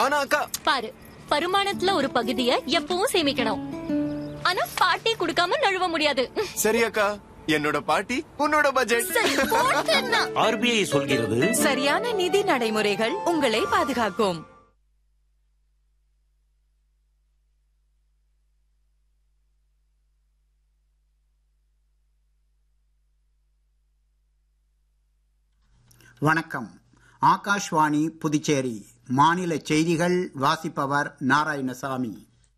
ஆனா அக்கா பாரு வருமானத்துல ஒரு பகுதிய எப்பவும் சேமிக்கணும் ஆனா பாட்டி கொடுக்காம நழுவ முடியாது சரி அக்கா என்னோட பாட்டி உன்னோட பட்ஜெட் சரி, போட்டுன்னா. ஆர்பிஐ சொல்கிறது சரியான நிதி நடைமுறைகள் உங்களை பாதுகாக்கும் வணக்கம் ஆகாஷ்வாணி புதுச்சேரி மாநில செய்திகள் வாசிப்பவர் நாராயணசாமி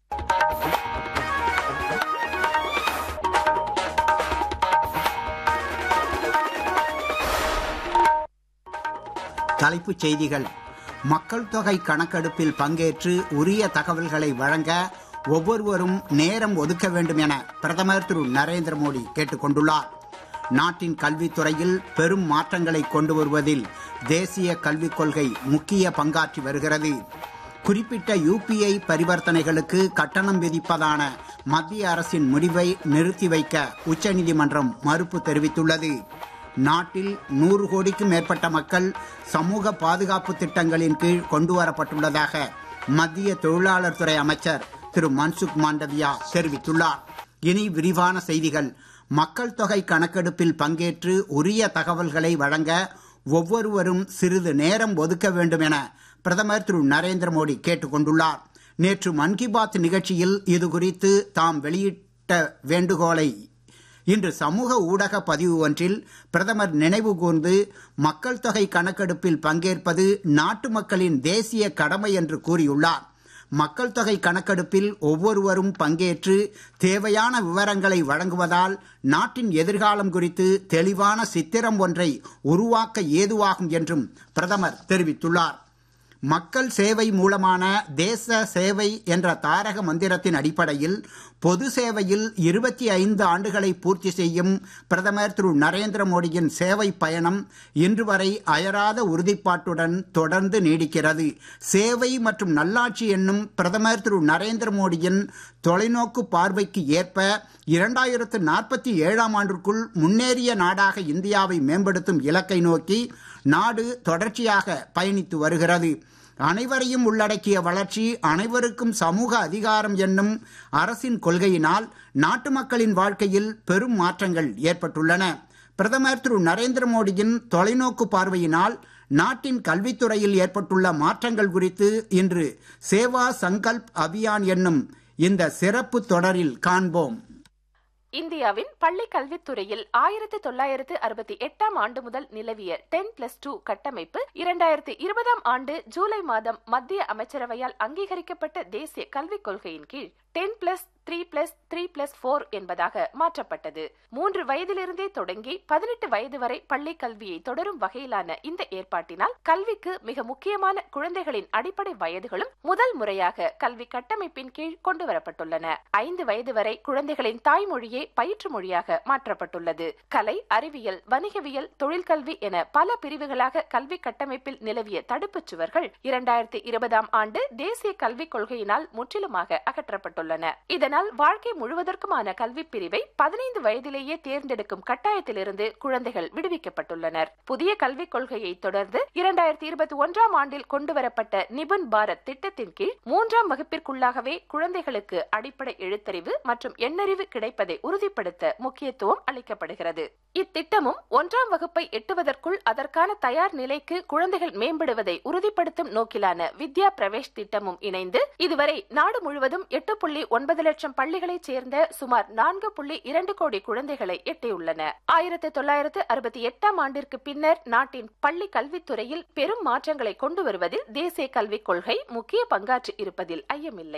தலைப்புச் செய்திகள் மக்கள் தொகை கணக்கெடுப்பில் பங்கேற்று உரிய தகவல்களை வழங்க ஒவ்வொருவரும் நேரம் ஒதுக்க வேண்டும் என பிரதமர் திரு நரேந்திர மோடி கேட்டுக் கொண்டுள்ளார் நாட்டின் கல்வித்துறையில் பெரும் மாற்றங்களை கொண்டு வருவதில் தேசிய கல்விக் கொள்கை முக்கிய பங்காற்றி வருகிறது குறிப்பிட்ட யூபிஐ பரிவர்த்தனைகளுக்கு கட்டணம் விதிப்பதான மத்திய அரசின் முடிவை நிறுத்தி வைக்க உச்சநீதிமன்றம் மறுப்பு தெரிவித்துள்ளது நாட்டில் நூறு கோடிக்கும் மேற்பட்ட மக்கள் சமூக பாதுகாப்பு திட்டங்களின் கீழ் கொண்டுவரப்பட்டுள்ளதாக மத்திய தொழிலாளர் துறை அமைச்சர் திரு மன்சுக் மாண்டவியா தெரிவித்துள்ளார் இனி விரிவான செய்திகள் மக்கள் தொகை கணக்கெடுப்பில் பங்கேற்று உரிய தகவல்களை வழங்க ஒவ்வொருவரும் சிறிது நேரம் ஒதுக்க வேண்டும் என பிரதமர் திரு நரேந்திர மோடி கேட்டுக் கொண்டுள்ளார் நேற்று மன் கி பாத் நிகழ்ச்சியில் இது குறித்து தாம் வெளியிட்ட வேண்டுகோளை இன்று சமூக ஊடக பதிவு ஒன்றில் பிரதமர் நினைவு கூர்ந்து மக்கள் தொகை கணக்கெடுப்பில் பங்கேற்பது நாட்டு மக்களின் தேசிய கடமை என்று கூறியுள்ளார் மக்கள் தொகை கணக்கெடுப்பில் ஒவ்வொருவரும் பங்கேற்று தேவையான விவரங்களை வழங்குவதால் நாட்டின் எதிர்காலம் குறித்து தெளிவான சித்திரம் ஒன்றை உருவாக்க ஏதுவாகும் என்றும் பிரதமர் தெரிவித்துள்ளார் மக்கள் சேவை மூலமான தேச சேவை என்ற தாரக மந்திரத்தின் அடிப்படையில் பொது சேவையில் இருபத்தி ஐந்து ஆண்டுகளை பூர்த்தி செய்யும் பிரதமர் திரு நரேந்திர மோடியின் சேவை பயணம் இன்று வரை அயராத உறுதிப்பாட்டுடன் தொடர்ந்து நீடிக்கிறது சேவை மற்றும் நல்லாட்சி என்னும் பிரதமர் திரு நரேந்திர மோடியின் தொலைநோக்கு பார்வைக்கு ஏற்ப இரண்டாயிரத்து நாற்பத்தி ஏழாம் ஆண்டிற்குள் முன்னேறிய நாடாக இந்தியாவை மேம்படுத்தும் இலக்கை நோக்கி நாடு தொடர்ச்சியாக பயணித்து வருகிறது அனைவரையும் உள்ளடக்கிய வளர்ச்சி அனைவருக்கும் சமூக அதிகாரம் என்னும் அரசின் கொள்கையினால் நாட்டு மக்களின் வாழ்க்கையில் பெரும் மாற்றங்கள் ஏற்பட்டுள்ளன பிரதமர் திரு நரேந்திர மோடியின் தொலைநோக்கு பார்வையினால் நாட்டின் கல்வித்துறையில் ஏற்பட்டுள்ள மாற்றங்கள் குறித்து இன்று சேவா சங்கல்ப் அபியான் என்னும் இந்த சிறப்பு தொடரில் காண்போம் இந்தியாவின் பள்ளி கல்வித்துறையில் ஆயிரத்தி தொள்ளாயிரத்து அறுபத்தி எட்டாம் ஆண்டு முதல் நிலவிய டென் பிளஸ் டூ கட்டமைப்பு இரண்டாயிரத்தி இருபதாம் ஆண்டு ஜூலை மாதம் மத்திய அமைச்சரவையால் அங்கீகரிக்கப்பட்ட தேசிய கல்விக் கொள்கையின் கீழ் ten plus three plus three plus four என்பதாக மாற்றப்பட்டது மூன்று வயதிலிருந்தே தொடங்கி பதினெட்டு வயது வரை பள்ளி கல்வியை தொடரும் வகையிலான இந்த ஏற்பாட்டினால் கல்விக்கு மிக முக்கியமான குழந்தைகளின் அடிப்படை வயதுகளும் முதல் முறையாக கல்வி கட்டமைப்பின் கீழ் கொண்டு வரப்பட்டுள்ளன ஐந்து வயது வரை குழந்தைகளின் தாய்மொழியே பயிற்று மொழியாக மாற்றப்பட்டுள்ளது கலை அறிவியல் வணிகவியல் தொழிற்கல்வி என பல பிரிவுகளாக கல்வி கட்டமைப்பில் நிலவிய தடுப்புச் சுவர்கள் இரண்டாயிரத்தி இருபதாம் ஆண்டு தேசிய கல்விக் கொள்கையினால் முற்றிலுமாக அகற்றப்பட்டுள்ளன இதனால் வாழ்க்கை முழுவதற்குமான கல்வி பிரிவை பதினைந்து வயதிலேயே தேர்ந்தெடுக்கும் கட்டாயத்திலிருந்து குழந்தைகள் விடுவிக்கப்பட்டுள்ளனர் புதிய கல்விக் கொள்கையை தொடர்ந்து இரண்டாயிரத்தி இருபத்தி ஒன்றாம் ஆண்டில் கொண்டுவரப்பட்ட நிபுன் பாரத் திட்டத்தின் கீழ் மூன்றாம் வகுப்பிற்குள்ளாகவே குழந்தைகளுக்கு அடிப்படை எழுத்தறிவு மற்றும் எண்ணறிவு கிடைப்பதை உறுதிப்படுத்த முக்கியத்துவம் அளிக்கப்படுகிறது இத்திட்டமும் ஒன்றாம் வகுப்பை எட்டுவதற்குள் அதற்கான தயார் நிலைக்கு குழந்தைகள் மேம்படுவதை உறுதிப்படுத்தும் நோக்கிலான வித்யா பிரவேஷ் திட்டமும் இணைந்து இதுவரை நாடு முழுவதும் எட்டு புள்ளி ஒன்பது லட்சம் பள்ளிகளைச் சேர்ந்த சுமார் நான்கு புள்ளி இரண்டு கோடி குழந்தைகளை எட்டியுள்ளன ஆயிரத்தி தொள்ளாயிரத்து அறுபத்தி எட்டாம் ஆண்டிற்கு பின்னர் நாட்டின் பள்ளி கல்வித்துறையில் பெரும் மாற்றங்களை கொண்டு வருவதில் தேசிய கல்விக் கொள்கை முக்கிய பங்காற்றி இருப்பதில் ஐயமில்லை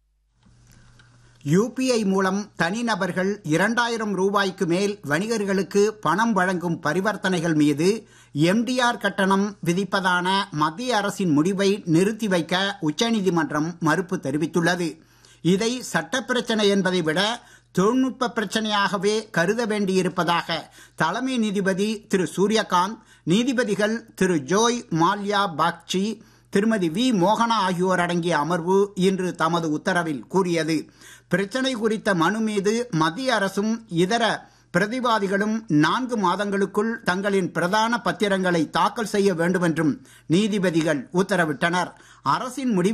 யூபிஐ மூலம் தனிநபர்கள் இரண்டாயிரம் ரூபாய்க்கு மேல் வணிகர்களுக்கு பணம் வழங்கும் பரிவர்த்தனைகள் மீது எம்டிஆர் கட்டணம் விதிப்பதான மத்திய அரசின் முடிவை நிறுத்தி வைக்க உச்சநீதிமன்றம் மறுப்பு தெரிவித்துள்ளது இதை சட்ட பிரச்சனை என்பதை விட தொழில்நுட்ப பிரச்சனையாகவே கருத வேண்டியிருப்பதாக தலைமை நீதிபதி திரு சூரியகாந்த் நீதிபதிகள் திரு ஜோய் மால்யா பாக்சி திருமதி வி மோகனா ஆகியோர் அடங்கிய அமர்வு இன்று தமது உத்தரவில் கூறியது பிரச்சனை குறித்த மனு மீது மத்திய அரசும் இதர பிரதிவாதிகளும் நான்கு மாதங்களுக்குள் தங்களின் பிரதான பத்திரங்களை தாக்கல் செய்ய வேண்டும் என்றும் நீதிபதிகள் உத்தரவிட்டனர் அரசின் முடிவு